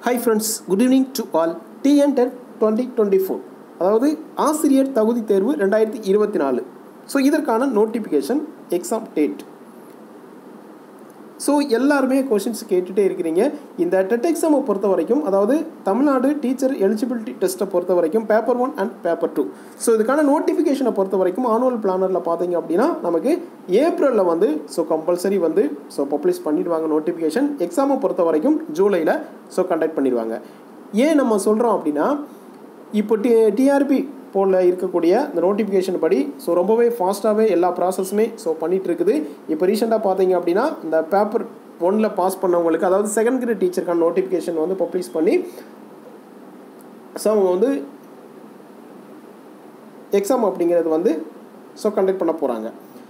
high friends good evening to all TN TET twenty twenty four அதாவது ஆசிரியர் தகுதி தேர்வு ரெண்டாயிரத்தி இருபத்தி நாலு ஸோ இதற்கான நோட்டிஃபிகேஷன் எக்ஸாம் டேட் ஸோ எல்லாருமே கொஷின்ஸ் கேட்டுகிட்டே இருக்கிறீங்க இந்த டெட் எக்ஸாமை பொறுத்த வரைக்கும் அதாவது தமிழ்நாடு டீச்சர் எலிஜிபிலிட்டி டெஸ்ட்டை பொறுத்த வரைக்கும் paper one and paper two so இதுக்கான நோட்டிஃபிகேஷனை பொறுத்த வரைக்கும் ஆனுவல் பிளானரில் பார்த்தீங்க அப்படின்னா நமக்கு ஏப்ரலில் வந்து ஸோ கம்பல்சரி வந்து ஸோ பப்ளிஷ் பண்ணிடுவாங்க நோட்டிஃபிகேஷன் எக்ஸாமை பொறுத்த வரைக்கும் ஜூலையில் ஸோ கண்டக்ட் பண்ணிடுவாங்க ஏன் நம்ம சொல்கிறோம் அப்படின்னா இப்போ டி டிஆர்பி போலில் இருக்கக்கூடிய இந்த நோட்டிஃபிகேஷன் படி ஸோ ரொம்பவே ஃபாஸ்ட்டாகவே எல்லா ப்ராசஸுமே ஸோ பண்ணிகிட்டு இருக்குது இப்போ ரீசெண்டாக பார்த்தீங்க அப்படின்னா இந்த பேப்பர் ஒன்னில் பாஸ் பண்ணவங்களுக்கு அதாவது செகண்ட் கிரேட் டீச்சருக்கான நோட்டிஃபிகேஷன் வந்து பப்ளிஷ் பண்ணி ஸோ அவங்க வந்து எக்ஸாம் அப்படிங்கிறது வந்து ஸோ கண்டக்ட் பண்ண போகிறாங்க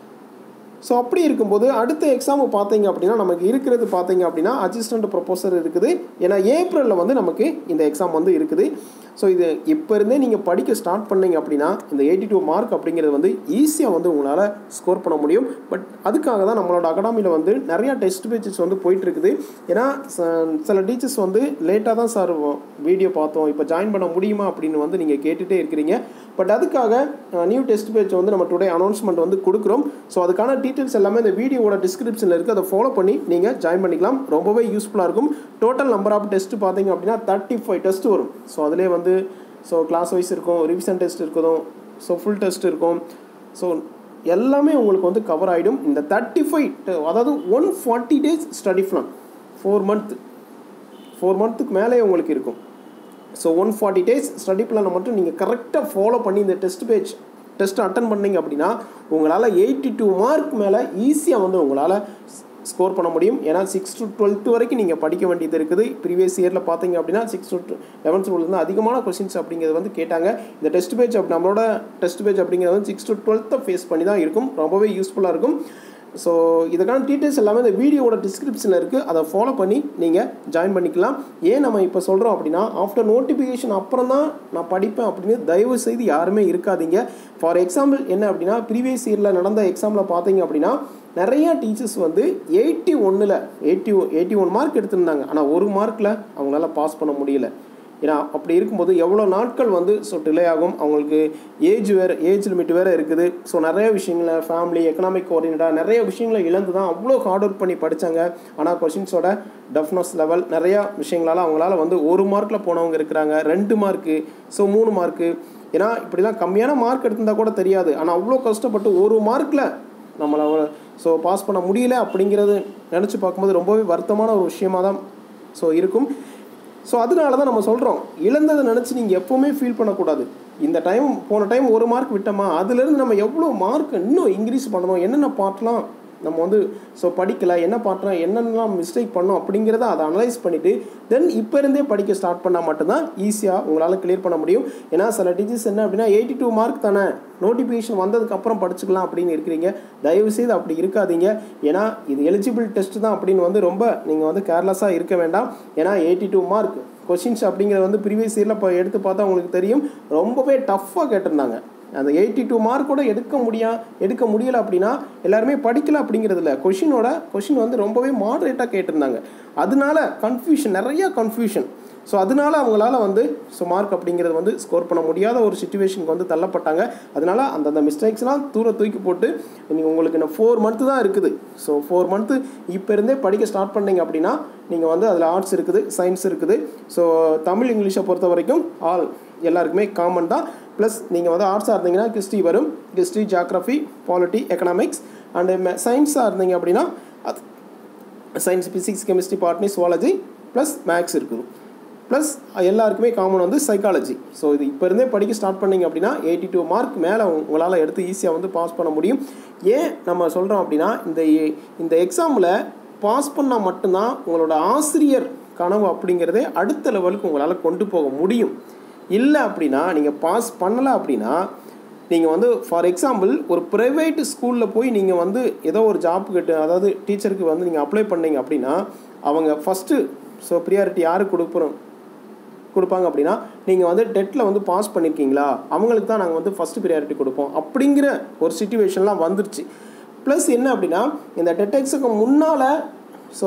ஸோ அப்படி இருக்கும்போது அடுத்த எக்ஸாம் பார்த்தீங்க அப்படின்னா நமக்கு இருக்கிறது பார்த்தீங்க அப்படின்னா அசிஸ்டன்ட் ப்ரொபோசர் இருக்குது ஏன்னா ஏப்ரலில் வந்து நமக்கு இந்த எக்ஸாம் வந்து இருக்குது ஸோ இது இப்போ இருந்தே நீங்கள் படிக்க ஸ்டார்ட் பண்ணீங்க அப்படின்னா இந்த எயிட்டி டூ மார்க் அப்படிங்கிறது வந்து ஈஸியாக வந்து உங்களால் ஸ்கோர் பண்ண முடியும் பட் அதுக்காக தான் நம்மளோட அகாடமியில் வந்து நிறையா டெஸ்ட் பேச்சஸ் வந்து போயிட்டுருக்குது ஏன்னா சில டீச்சர்ஸ் வந்து லேட்டாக தான் சார் வீடியோ பார்த்தோம் இப்போ ஜாயின் பண்ண முடியுமா அப்படின்னு வந்து நீங்கள் கேட்டுகிட்டே இருக்கிறீங்க பட் அதுக்காக நியூ டெஸ்ட் பேட்ச் வந்து நம்ம டுடே அனௌன்ஸ்மெண்ட் வந்து கொடுக்குறோம் ஸோ அதுக்கான டீட்டெயில்ஸ் எல்லாமே இந்த வீடியோவோட டிஸ்கிரிப்ஷனில் இருக்குது அதை ஃபாலோ பண்ணி நீங்கள் ஜாயின் பண்ணிக்கலாம் ரொம்பவே யூஸ்ஃபுல்லாக இருக்கும் டோட்டல் நம்பர் ஆஃப் டெஸ்ட் பார்த்தீங்க அப்படின்னா தேர்ட்டி ஃபைவ் டெஸ்ட் வரும் ஸோ அதிலே வந்து ஸோ கிளாஸ் வைஸ் இருக்கும் ரிவிஷன் டெஸ்ட் இருக்கும் ஸோ ஃபுல் டெஸ்ட் இருக்கும் ஸோ எல்லாமே உங்களுக்கு வந்து கவர் ஆகிடும் இந்த தேர்ட்டி ஃபைவ் அதாவது one forty days study plan four month four மந்த்துக்கு மேலே உங்களுக்கு இருக்கும் so one forty days study பிளானை மட்டும் நீங்கள் கரெக்டாக ஃபாலோ பண்ணி இந்த டெஸ்ட் பேஜ் டெஸ்ட் அட்டன் பண்ணீங்க அப்படின்னா உங்களால் எயிட்டி டூ மார்க் மேலே ஈஸியாக வந்து உங்களால் ஸ்கோர் பண்ண முடியும் ஏன்னா சிக்ஸ் டு டுவெல்த்து வரைக்கும் நீங்கள் படிக்க வேண்டியது இருக்குது ப்ரீவியஸ் இயரில் பார்த்தீங்க அப்படின்னா சிக்ஸ் டு லெவன்த் டுவெல்த் அதிகமான கொஸ்டின்ஸ் அப்படிங்கிறது வந்து கேட்டாங்க இந்த டெஸ்ட் பேஜ் அப் நம்மளோட டெஸ்ட் பேஜ் அப்படிங்கிறது வந்து சிக்ஸ் டு டுவெல்த்தை ஃபேஸ் பண்ணி தான் இருக்கும் ரொம்பவே யூஸ்ஃபுல்லாக இருக்கும் ஸோ இதுக்கான டீட்டெயில்ஸ் எல்லாமே இந்த வீடியோவோட டிஸ்கிரிப்ஷனில் இருக்குது அதை ஃபாலோ பண்ணி நீங்கள் ஜாயின் பண்ணிக்கலாம் ஏன் நம்ம இப்போ சொல்கிறோம் அப்படின்னா ஆஃப்டர் நோட்டிஃபிகேஷன் அப்புறம் தான் நான் படிப்பேன் அப்படின்னு தயவு செய்து யாருமே இருக்காதீங்க ஃபார் எக்ஸாம்பிள் என்ன அப்படின்னா ப்ரீவியஸ் இயரில் நடந்த எக்ஸாமில் பார்த்தீங்க அப்படின்னா நிறையா டீச்சர்ஸ் வந்து எயிட்டி ஒன்னில் எயிட்டி எயிட்டி ஒன் மார்க் எடுத்திருந்தாங்க ஆனால் ஒரு மார்க்கில் அவங்களால பாஸ் பண்ண முடியல ஏன்னா அப்படி இருக்கும்போது எவ்வளோ நாட்கள் வந்து ஸோ டிலே ஆகும் அவங்களுக்கு ஏஜ் வேறு ஏஜ் லிமிட் வேறு இருக்குது ஸோ நிறைய விஷயங்களை ஃபேமிலி எக்கனாமிக் ஓரியன்டாக நிறைய விஷயங்களை இழந்து தான் அவ்வளோ ஹார்ட் ஒர்க் பண்ணி படித்தாங்க ஆனால் கொஷின்ஸோட டஃப்னஸ் லெவல் நிறையா விஷயங்களால் அவங்களால வந்து ஒரு மார்க்கில் போனவங்க இருக்கிறாங்க ரெண்டு மார்க்கு ஸோ மூணு மார்க்கு ஏன்னா இப்படிலாம் கம்மியான மார்க் எடுத்திருந்தால் கூட தெரியாது ஆனால் அவ்வளோ கஷ்டப்பட்டு ஒரு மார்க்கில் நம்மளை ஸோ பாஸ் பண்ண முடியல அப்படிங்கிறது நினச்சி பார்க்கும்போது ரொம்பவே வருத்தமான ஒரு விஷயமாக தான் ஸோ இருக்கும் ஸோ அதனால தான் நம்ம சொல்கிறோம் இழந்ததை நினச்சி நீங்கள் எப்போவுமே ஃபீல் பண்ணக்கூடாது இந்த டைம் போன டைம் ஒரு மார்க் விட்டோமா அதுலேருந்து நம்ம எவ்வளோ மார்க் இன்னும் இன்க்ரீஸ் பண்ணணும் என்னென்ன பார்ட்லாம் நம்ம வந்து ஸோ படிக்கலை என்ன பார்ட்லாம் என்னென்னலாம் மிஸ்டேக் பண்ணோம் அப்படிங்கிறத அதை அனலைஸ் பண்ணிவிட்டு தென் இப்போ இருந்தே படிக்க ஸ்டார்ட் பண்ணால் மட்டும்தான் ஈஸியாக உங்களால் கிளியர் பண்ண முடியும் ஏன்னா சில டீச்சர்ஸ் என்ன அப்படின்னா எயிட்டி டூ மார்க் தானே நோட்டிஃபிகேஷன் வந்ததுக்கப்புறம் படிச்சுக்கலாம் அப்படின்னு இருக்கிறீங்க தயவுசெய்து அப்படி இருக்காதீங்க ஏன்னா இது எலிஜிபிள் டெஸ்ட் தான் அப்படின்னு வந்து ரொம்ப நீங்கள் வந்து கேர்லெஸ்ஸாக இருக்க வேண்டாம் ஏன்னா எயிட்டி டூ மார்க் கொஷின்ஸ் அப்படிங்கிறது வந்து ப்ரீவியஸ் இயரில் இப்போ எடுத்து பார்த்தா உங்களுக்கு தெரியும் ரொம்பவே டஃப்பாக கேட்டிருந்தாங்க அந்த எயிட்டி டூ மார்க் கூட எடுக்க முடியா எடுக்க முடியலை அப்படின்னா எல்லாருமே படிக்கல அப்படிங்கிறது இல்லை கொஷினோட கொஷின் வந்து ரொம்பவே மாடரேட்டாக கேட்டிருந்தாங்க அதனால கன்ஃபியூஷன் நிறையா கன்ஃபியூஷன் ஸோ அதனால அவங்களால வந்து ஸோ மார்க் அப்படிங்கிறது வந்து ஸ்கோர் பண்ண முடியாத ஒரு சுச்சுவேஷனுக்கு வந்து தள்ளப்பட்டாங்க அதனால அந்தந்த மிஸ்டேக்ஸ்லாம் தூர தூக்கி போட்டு நீங்கள் உங்களுக்கு இன்னும் ஃபோர் மந்த்து தான் இருக்குது ஸோ ஃபோர் மந்த்து இப்போ இருந்தே படிக்க ஸ்டார்ட் பண்ணீங்க அப்படின்னா நீங்கள் வந்து அதில் ஆர்ட்ஸ் இருக்குது சயின்ஸ் இருக்குது ஸோ தமிழ் இங்கிலீஷை பொறுத்த வரைக்கும் ஆல் எல்லாருக்குமே காமன் தான் ப்ளஸ் நீங்கள் வந்து ஆர்ட்ஸாக இருந்தீங்கன்னா ஹிஸ்ட்ரி வரும் history geography polity economics and சயின்ஸாக இருந்தீங்க அப்படின்னா அது science physics chemistry botany zoology plus maths இருக்குது ப்ளஸ் எல்லாருக்குமே காமன் வந்து சைக்காலஜி ஸோ இது இப்போ இருந்தே படிக்க ஸ்டார்ட் பண்ணிங்க அப்படின்னா எயிட்டி டூ மார்க் மேலே உங்களால் எடுத்து ஈஸியாக வந்து பாஸ் பண்ண முடியும் ஏன் நம்ம சொல்கிறோம் அப்படின்னா இந்த இந்த எக்ஸாமில் பாஸ் பண்ணால் மட்டும்தான் உங்களோட ஆசிரியர் கனவு அப்படிங்கிறதே அடுத்த லெவலுக்கு உங்களால் கொண்டு போக முடியும் இல்லை அப்படின்னா நீங்கள் பாஸ் பண்ணலை அப்படின்னா நீங்கள் வந்து ஃபார் எக்ஸாம்பிள் ஒரு ப்ரைவேட் ஸ்கூலில் போய் நீங்கள் வந்து ஏதோ ஒரு ஜாப் கேட்டு அதாவது டீச்சருக்கு வந்து நீங்கள் அப்ளை பண்ணீங்க அப்படின்னா அவங்க ஃபஸ்ட்டு ஸோ ப்ரியாரிட்டி யாருக்கு கொடுக்குறோம் கொடுப்பாங்க அப்படின்னா நீங்கள் வந்து டெட்டில் வந்து பாஸ் பண்ணியிருக்கீங்களா அவங்களுக்கு தான் நாங்கள் வந்து ஃபஸ்ட்டு ப்ரியாரிட்டி கொடுப்போம் அப்படிங்கிற ஒரு சுச்சுவேஷன்லாம் வந்துருச்சு ப்ளஸ் என்ன அப்படின்னா இந்த டெட் எக்ஸுக்கு முன்னால் ஸோ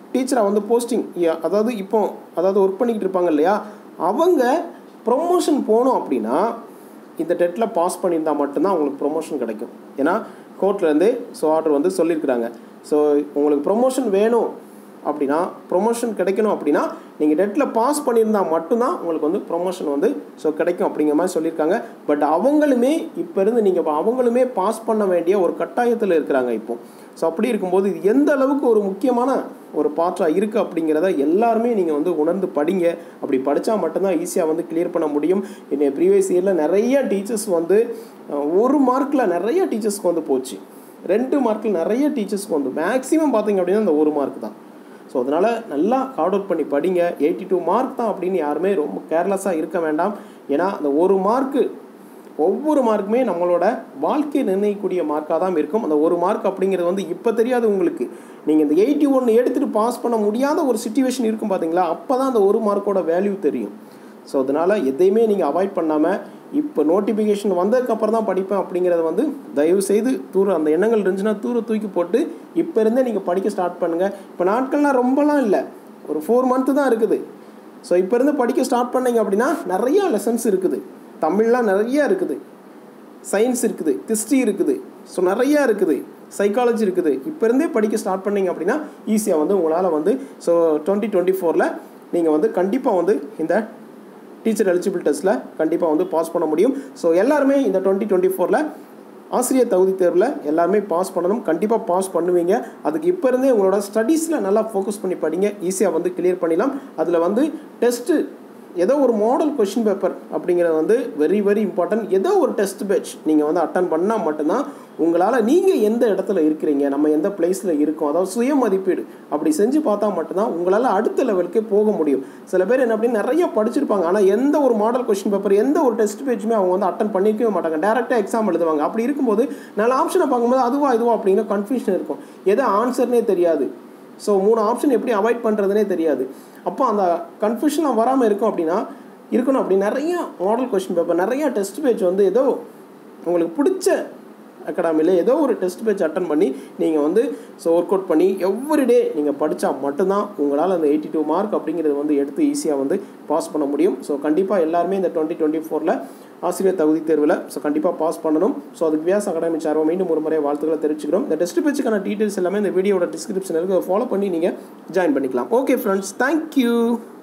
டீச்சராக வந்து போஸ்டிங் அதாவது இப்போ அதாவது ஒர்க் பண்ணிக்கிட்டு இருப்பாங்க இல்லையா அவங்க ப்ரொமோஷன் போகணும் அப்படின்னா இந்த டெட்டில் பாஸ் பண்ணியிருந்தா மட்டும்தான் உங்களுக்கு ப்ரொமோஷன் கிடைக்கும் ஏன்னா கோர்ட்லேருந்து ஸோ ஆர்டர் வந்து சொல்லியிருக்கிறாங்க ஸோ உங்களுக்கு ப்ரொமோஷன் வேணும் அப்படின்னா ப்ரொமோஷன் கிடைக்கணும் அப்படின்னா நீங்கள் டெட்டில் பாஸ் பண்ணியிருந்தா மட்டும்தான் உங்களுக்கு வந்து ப்ரொமோஷன் வந்து ஸோ கிடைக்கும் அப்படிங்கிற மாதிரி சொல்லியிருக்காங்க பட் அவங்களுமே இப்போ இருந்து நீங்கள் அவங்களுமே பாஸ் பண்ண வேண்டிய ஒரு கட்டாயத்தில் இருக்கிறாங்க இப்போ ஸோ அப்படி இருக்கும்போது இது எந்த அளவுக்கு ஒரு முக்கியமான ஒரு பாற்றாக இருக்குது அப்படிங்கிறத எல்லாருமே நீங்கள் வந்து உணர்ந்து படிங்க அப்படி படித்தா மட்டும்தான் ஈஸியாக வந்து கிளியர் பண்ண முடியும் இன்னைய ப்ரீவியஸ் இயரில் நிறைய டீச்சர்ஸ் வந்து அஹ், ஒரு மார்க்கில் நிறைய டீச்சர்ஸ்க்கு வந்து போச்சு ரெண்டு மார்க்கில் நிறைய டீச்சர்ஸ்க்கு வந்து மேக்ஸிமம் பார்த்தீங்க அப்படின்னா இந்த ஒரு மார்க் தான் ஸோ அதனால் நல்லா ஹார்ட் ஒர்க் பண்ணி படிங்க எயிட்டி டூ மார்க் தான் அப்படின்னு யாருமே ரொம்ப கேர்லெஸ்ஸாக இருக்க வேண்டாம் ஏன்னா அந்த ஒரு மார்க்கு ஒவ்வொரு மார்க்குமே நம்மளோட வாழ்க்கையை நிர்ணயிக்கக்கூடிய மார்க்காக தான் இருக்கும் அந்த ஒரு மார்க் அப்படிங்கிறது வந்து இப்போ தெரியாது உங்களுக்கு நீங்கள் இந்த எயிட்டி ஒன் எடுத்துகிட்டு பாஸ் பண்ண முடியாத ஒரு சுச்சுவேஷன் இருக்கும் பார்த்தீங்களா அப்போ தான் அந்த ஒரு மார்க்கோட வேல்யூ தெரியும் ஸோ அதனால் எதையுமே நீங்கள் அவாய்ட் பண்ணாமல் இப்போ நோட்டிஃபிகேஷன் வந்ததுக்கப்புறம் தான் படிப்பேன் அப்படிங்கிறத வந்து தயவு செய்து தூர அந்த எண்ணங்கள் இருந்துச்சுன்னா தூர தூக்கி போட்டு இப்போ இருந்தே நீங்கள் படிக்க ஸ்டார்ட் பண்ணுங்கள் இப்போ நாட்கள்லாம் ரொம்பலாம் இல்லை ஒரு ஃபோர் மந்த்து தான் இருக்குது ஸோ இப்போ இருந்து படிக்க ஸ்டார்ட் பண்ணீங்க அப்படின்னா நிறையா லெசன்ஸ் இருக்குது தமிழ்லாம் நிறையா இருக்குது சயின்ஸ் இருக்குது ஹிஸ்ட்ரி இருக்குது ஸோ நிறையா இருக்குது சைக்காலஜி இருக்குது இப்போ இருந்தே படிக்க ஸ்டார்ட் பண்ணீங்க அப்படின்னா ஈஸியாக வந்து உங்களால் வந்து ஸோ டுவெண்ட்டி டுவெண்ட்டி ஃபோரில் நீங்கள் வந்து கண்டிப்பாக வந்து இந்த டீச்சர் எலிஜிபிள் டெஸ்ட்டில் கண்டிப்பாக வந்து பாஸ் பண்ண முடியும் ஸோ எல்லாருமே இந்த டுவெண்ட்டி டுவெண்ட்டி ஃபோரில் ஆசிரியர் தகுதி தேர்வில் எல்லாருமே பாஸ் பண்ணணும் கண்டிப்பாக பாஸ் பண்ணுவீங்க அதுக்கு இப்போ இருந்தே உங்களோட ஸ்டடீஸில் நல்லா ஃபோக்கஸ் பண்ணி படிங்க ஈஸியாக வந்து கிளியர் பண்ணிடலாம் அதில் வந்து டெஸ்ட்டு ஏதோ ஒரு மாடல் கொஷின் பேப்பர் அப்படிங்கிறது வந்து வெரி வெரி இம்பார்ட்டன்ட் ஏதோ ஒரு டெஸ்ட் பேட்ச் நீங்கள் வந்து அட்டன் பண்ணால் மட்டும்தான் உங்களால் நீங்கள் எந்த இடத்துல இருக்கிறீங்க நம்ம எந்த பிளேஸில் இருக்கோம் அதாவது சுய மதிப்பீடு அப்படி செஞ்சு பார்த்தா மட்டும்தான் உங்களால் அடுத்த லெவலுக்கு போக முடியும் சில பேர் என்ன அப்படின்னு நிறைய படிச்சிருப்பாங்க ஆனால் எந்த ஒரு மாடல் கொஷின் பேப்பர் எந்த ஒரு டெஸ்ட் பேஜுமே அவங்க வந்து அட்டன் பண்ணிக்கவே மாட்டாங்க டேரெக்டாக எக்ஸாம் எழுதுவாங்க அப்படி இருக்கும்போது நல்ல ஆப்ஷனை பார்க்கும்போது அதுவா இதுவா அப்படிங்கிற கன்ஃபியூஷன் இருக்கும் எது ஆன்சர்னே தெரியாது ஸோ மூணு ஆப்ஷன் எப்படி அவாய்ட் பண்ணுறதுனே தெரியாது அப்போ அந்த கன்ஃபியூஷன்லாம் வராமல் இருக்கும் அப்படின்னா இருக்கணும் அப்படி நிறைய மாடல் கொஷின் பேப்பர் நிறைய டெஸ்ட் பேஜ் வந்து ஏதோ உங்களுக்கு பிடிச்ச அகாடமியில் ஏதோ ஒரு டெஸ்ட் பேஜ் அட்டன் பண்ணி நீங்கள் வந்து ஸோ ஒர்க் அவுட் பண்ணி எவ்ரிடே நீங்கள் படித்தா மட்டும்தான் உங்களால் அந்த எயிட்டி டூ மார்க் அப்படிங்கிறது வந்து எடுத்து ஈஸியாக வந்து பாஸ் பண்ண முடியும் ஸோ கண்டிப்பாக எல்லாருமே இந்த டுவெண்ட்டி டுவெண்ட்டி ஃபோரில் ஆசிரியர் தகுதி தேர்வில் ஸோ கண்டிப்பாக பாஸ் பண்ணணும் ஸோ அதுக்கு வியாஸ் அகாடமி சார்பாக மீண்டும் ஒரு முறை வாழ்த்துக்களை தெரிவிச்சுக்கிறோம் இந்த டெஸ்ட் பேச்சுக்கான டீட்டெயில்ஸ் எல்லாமே இந்த வீடியோட டிஸ்கிரிப்ஷனில் இருக்குது ஃபாலோ பண்ணி நீங்கள் ஜாயின் பண்ணிக்கலாம் ஓகே ஃப்ரெண்ட்ஸ் தேங்க்யூ